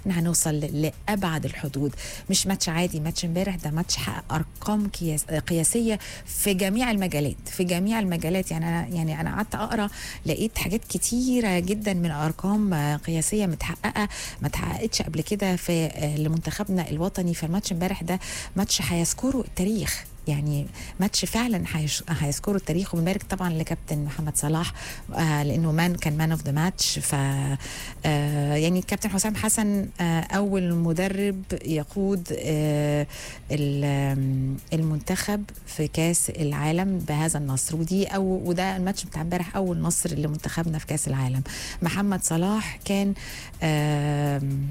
احنا هنوصل لابعد الحدود مش ماتش عادي ماتش امبارح ده ماتش حقق ارقام قياس قياسيه في جميع المجالات في جميع المجالات يعني انا يعني انا قعدت اقرا لقيت حاجات كتيره جدا من ارقام آه، قياسيه متحققه ما اتحققتش قبل كده في آه، لمنتخبنا الوطني فالماتش امبارح ده ماتش هيذكره التاريخ يعني ماتش فعلا هيش- هيذكروا التاريخ وبنبارك طبعا لكابتن محمد صلاح آه لانه مان كان مان اوف ذا ماتش ف آه يعني الكابتن حسام حسن آه اول مدرب يقود آه ال- آم، المنتخب في كاس العالم بهذا النصر ودي او وده الماتش بتاع امبارح اول نصر لمنتخبنا في كاس العالم محمد صلاح كان آم،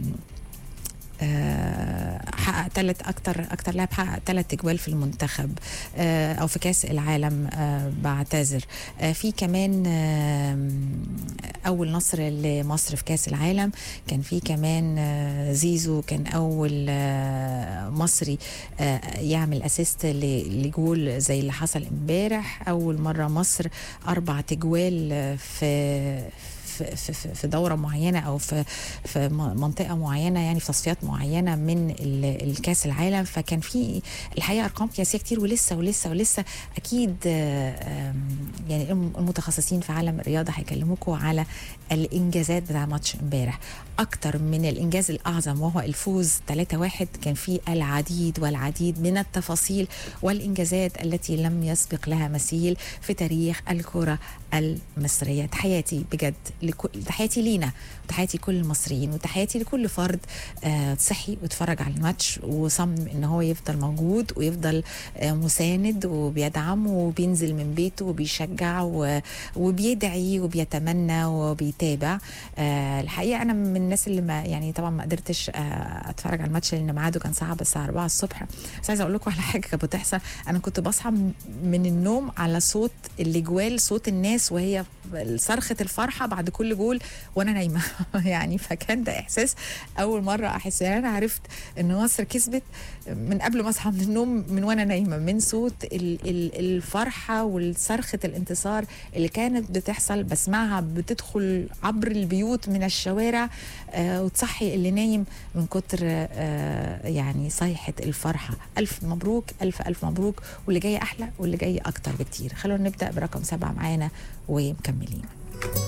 آه، حقق ثلاث اكتر اكتر لاعب حقق ثلاث اجوال في المنتخب آه، او في كاس العالم آه، بعتذر آه، في كمان آم، اول نصر لمصر في كاس العالم كان في كمان آه، زيزو كان اول آه، مصري آه، يعمل اسيست لجول زي اللي حصل امبارح اول مره مصر اربع تجوال آه، في في في في دوره معينه او في في م- منطقه معينه يعني في تصفيات معينه من ال- الكاس العالم فكان في الحقيقه ارقام قياسيه كتير ولسه ولسه ولسه اكيد آه، آم، يعني الم- المتخصصين في عالم الرياضه هيكلموكم على الانجازات بتاع ماتش امبارح اكتر من الانجاز الاعظم وهو الفوز 3-1 كان في العديد والعديد من التفاصيل والانجازات التي لم يسبق لها مثيل في تاريخ الكره المصريه تحياتي بجد لكل تحياتي لينا وتحياتي كل المصريين وتحياتي لكل فرد آه، صحي واتفرج على الماتش وصمم ان هو يفضل موجود ويفضل آه، مساند وبيدعم وبينزل من بيته وبيشجع و- وبيدعي وبيتمنى وبيتابع آه، الحقيقه انا من الناس اللي ما يعني طبعا ما قدرتش آه، اتفرج على الماتش لان ميعاده كان صعب الساعه 4 الصبح بس عايزه اقول لكم على حاجه كانت بتحصل انا كنت بصحى م- من النوم على صوت الاجوال صوت الناس وهي صرخه الفرحه بعد كل جول وانا نايمه يعني فكان ده احساس اول مره احس يعني انا عرفت ان مصر كسبت من قبل ما اصحى من النوم من وانا نايمه من صوت ال ال الفرحه والصرخه الانتصار اللي كانت بتحصل بسمعها بتدخل عبر البيوت من الشوارع آه وتصحي اللي نايم من كتر آه يعني صيحه الفرحه الف مبروك الف الف مبروك واللي جاي احلى واللي جاي اكتر بكتير خلونا نبدا برقم سبعه معانا ومكملين